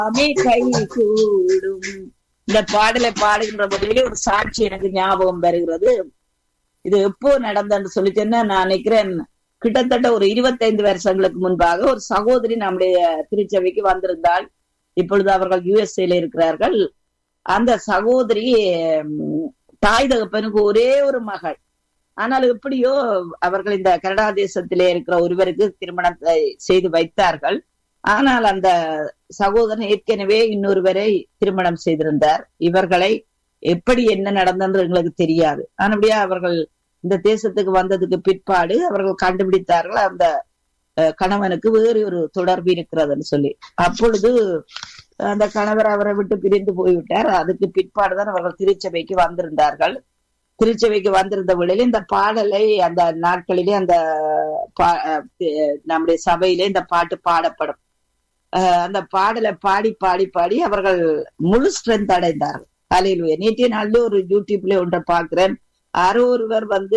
எல்லாமே கை கூடும் இந்த பாடலை பாடுகின்ற போதிலே ஒரு சாட்சி எனக்கு ஞாபகம் வருகிறது இது எப்போ நடந்தன்னு சொல்லி சொன்னா நான் நினைக்கிறேன் கிட்டத்தட்ட ஒரு இருபத்தைந்து வருஷங்களுக்கு முன்பாக ஒரு சகோதரி நம்முடைய திருச்சபைக்கு வந்திருந்தாள் இப்பொழுது அவர்கள் யுஎஸ்ஏல இருக்கிறார்கள் அந்த சகோதரி உம், தாய் தகப்பனுக்கு ஒரே ஒரு மகள் ஆனால் எப்படியோ அவர்கள் இந்த கனடா தேசத்திலே இருக்கிற ஒருவருக்கு திருமணத்தை செய்து வைத்தார்கள் ஆனால் அந்த சகோதரன் ஏற்கனவே இன்னொருவரை திருமணம் செய்திருந்தார் இவர்களை எப்படி என்ன நடந்தது எங்களுக்கு தெரியாது ஆனபடியா அவர்கள் இந்த தேசத்துக்கு வந்ததுக்கு பிற்பாடு அவர்கள் கண்டுபிடித்தார்கள் அந்த அஹ், கணவனுக்கு வேறு ஒரு தொடர்பு இருக்கிறதுன்னு சொல்லி அப்பொழுது அந்த கணவர் அவரை விட்டு பிரிந்து போய்விட்டார் அதுக்கு பிற்பாடுதான் அவர்கள் திருச்சபைக்கு வந்திருந்தார்கள் திருச்சபைக்கு வந்திருந்த வேளையில இந்த பாடலை அந்த நாட்களிலே அந்த பா- அஹ் நம்முடைய சபையிலே இந்த பாட்டு பாடப்படும் அஹ் அந்த பாடலை பாடி பாடி பாடி அவர்கள் முழு ஸ்ட்ரென்த் அடைந்தார்கள் அலையிலுய நேற்றைய நாள்ல ஒரு யூடியூப்ல ஒன்றை பார்க்கிறேன் யாரோ ஒருவர் வந்து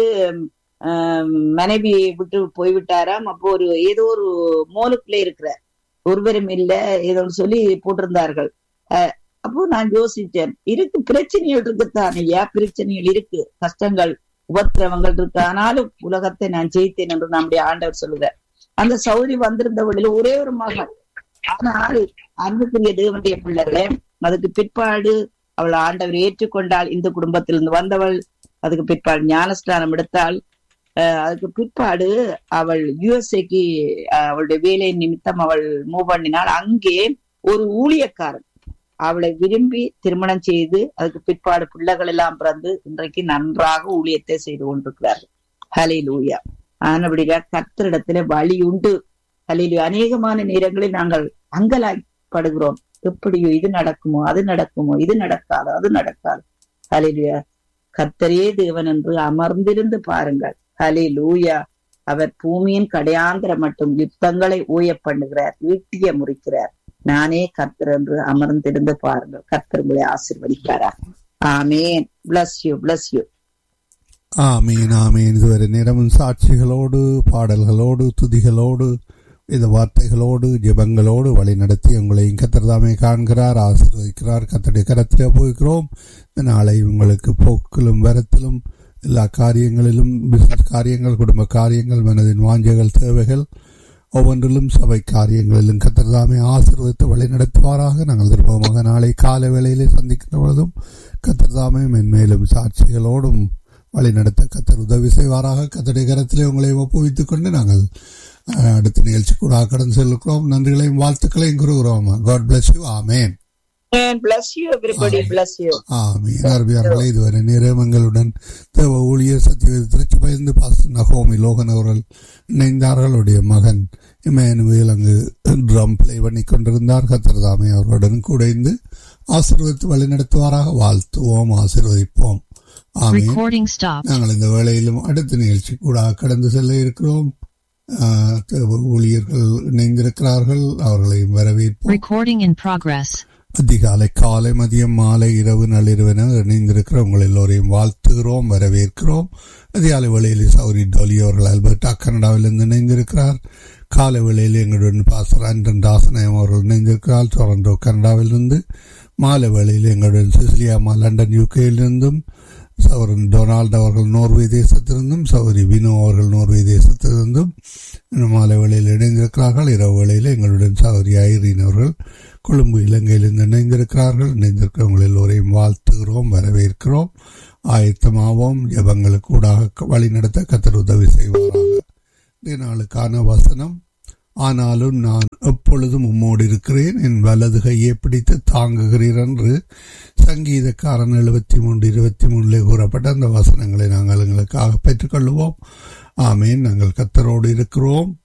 ஆஹ், மனைவி விட்டு போய்விட்டாராம் அப்போ ஒரு ஏதோ ஒரு மோலுக்குள்ளே இருக்கிறார் ஒருவரும் இல்ல ஏதோ ஒன்று சொல்லி போட்டிருந்தார்கள் அஹ், அப்போ நான் யோசிச்சேன் இருக்கு பிரச்சனைகள் இருக்குத்தான் ஐயா பிரச்சனைகள் இருக்கு கஷ்டங்கள் உபத்திரவங்கள் இருக்கு ஆனாலும் உலகத்தை நான் ஜெயித்தேன் என்று நம்முடைய ஆண்டவர் சொல்லுகிறார் அந்த சௌரி வந்திருந்த வழியில ஒரே ஒரு மகன் ஆனால் அன்புக்குரிய தேவனுடைய பிள்ளைகளே அதுக்கு பிற்பாடு அவள் ஆண்டவர் ஏற்றுக்கொண்டாள் இந்த குடும்பத்திலிருந்து வந்தவள் அதுக்கு பிற்பாடு ஞானஸ்நானம் எடுத்தாள் அஹ் அதுக்கு பிற்பாடு அவள் யுஎஸ்ஏக்கு அவளுடைய வேலை நிமித்தம் அவள் மூவ் பண்ணினாள் அங்கே ஒரு ஊழியக்காரன் அவளை விரும்பி திருமணம் செய்து அதுக்கு பிற்பாடு பிள்ளைகள் எல்லாம் பிறந்து இன்றைக்கு நன்றாக ஊழியத்தை செய்து கொண்டிருக்கிறார்கள் ஹலே லூயா ஆனபடியா கர்த்தரிடத்துல வழி உண்டு ஹலிலு அநேகமான நேரங்களில் நாங்கள் அங்கலாய்ப்படுகிறோம் எப்படியோ இது நடக்குமோ அது நடக்குமோ இது நடக்காது அது நடக்காது ஹலிலுயா கர்த்தரே தேவன் என்று அமர்ந்திருந்து பாருங்கள் ஹலே லூயா அவர் பூமியின் கடையாந்திர மட்டும் யுத்தங்களை ஊய பண்ணுகிறார் ஈட்டிய முறிக்கிறார் நானே கர்த்தர் என்று அமர்ந்திருந்து பாருங்கள் கர்த்தர் உங்களை ஆசிர்வதிப்பாரா ஆமேன் பிளஸ் யூ பிளஸ் யூ ஆமீன் ஆமீன் இதுவரை நேரமும் சாட்சிகளோடு பாடல்களோடு துதிகளோடு இந்த வார்த்தைகளோடு ஜெபங்களோடு வழி நடத்தி உங்களையும் கத்திரதாமே காண்கிறார் ஆசீர்வதிக்கிறார் கத்தருடைய கரத்திலே போய்க்கிறோம் இந்த நாளை உங்களுக்கு போக்கிலும் வரத்திலும் எல்லா காரியங்களிலும் பிசினஸ் காரியங்கள் குடும்ப காரியங்கள் மனதின் வாஞ்சைகள் தேவைகள் ஒவ்வொன்றிலும் சபை காரியங்களிலும் கத்திரதாமே ஆசீர்வதித்து வழி நடத்துவாராக நாங்கள் திரும்பமாக நாளை காலை வேளையிலே சந்திக்கின்ற பொழுதும் கத்திரதாமே மென்மேலும் சாட்சிகளோடும் வழி நடத்த கத்தர் உதவி செய்வாராக கத்தருடைய கரத்திலே உங்களை ஒப்புவித்துக் கொண்டு நாங்கள் அஹ், அடுத்த நிகழ்ச்சி கூட கடந்து செல்கிறோம் நன்றிகளையும் வாழ்த்துக்களையும் கூறுகிறோம் காட் பிளஸ் யூ ஆமேன் bless you everybody bless you ஆமீன் அருமையார்களே இதுவரை நேரமங்களுடன் தேவ ஊழியர் சத்தியவேத திருச்சி பயந்து பாஸ்டர் நகோமி லோகன் அவர்கள் இணைந்தார்கள் அவருடைய மகன் இமேனுவேல் அங்கு ட்ரம் பிளே பண்ணி கொண்டிருந்தார் கத்திரதாமே அவர்களுடன் கூடைந்து ஆசீர்வதித்து வழிநடத்துவாராக வாழ்த்துவோம் ஆசீர்வதிப்போம் ஆமீன் Recording stopped. நாங்கள் இந்த வேளையிலும் அடுத்த நிகழ்ச்சி கூட கடந்து செல்ல இருக்கிறோம் ஆஹ், தேவ ஊழியர்கள் இணைந்திருக்கிறார்கள் அவர்களையும் வரவேற்போம் Recording in progress. அதிகாலை காலை மதியம் மாலை இரவு நள்ளிரவென இணைந்திருக்கிற உங்கள் எல்லோரையும் வாழ்த்துகிறோம் வரவேற்கிறோம் அதிகாலை வேளையில் சௌரி டோலி அவர்கள் அல்பர்டா கனடாவிலிருந்து இணைந்திருக்கிறார் காலை வேளையில் எங்களுடன் பாசர் ஆண்டன் தாசனயம் அவர்கள் இணைந்திருக்கிறார் டொரண்டோ கனடாவிலிருந்து மாலை வேளையில் எங்களுடன் சிசிலியாமா லண்டன் யூகேயிலிருந்தும் சௌரன் டொனால்டு அவர்கள் நோர்வே தேசத்திலிருந்தும் சௌரி வினு அவர்கள் நோர்வே தேசத்திலிருந்தும் இன்னும் மாலை வேளையில் இணைந்திருக்கிறார்கள் இரவு வேளையில் எங்களுடன் சௌரி ஐரீன் அவர்கள் கொழும்பு இலங்கையிலிருந்து இணைந்திருக்கிறார்கள் இணைந்திருக்கிறவங்கள் எல்லோரையும் வாழ்த்துகிறோம் வரவேற்கிறோம் ஆயத்தமாவோம் ஜபங்களுக்கு கூடாக வழி நடத்த கத்தர் உதவி செய்வாராக இந்த நாளுக்கான வசனம் ஆனாலும் நான் எப்பொழுதும் உம்மோடு இருக்கிறேன் என் வலது கையை பிடித்து தாங்குகிறீர் என்று சங்கீதக்காரன் எழுபத்தி மூன்று இருபத்தி மூணுல கூறப்பட்ட அந்த வசனங்களை நாங்கள் எங்களுக்காக பெற்றுக்கொள்வோம் ஆமேன் நாங்கள் கத்தரோடு இருக்கிறோம்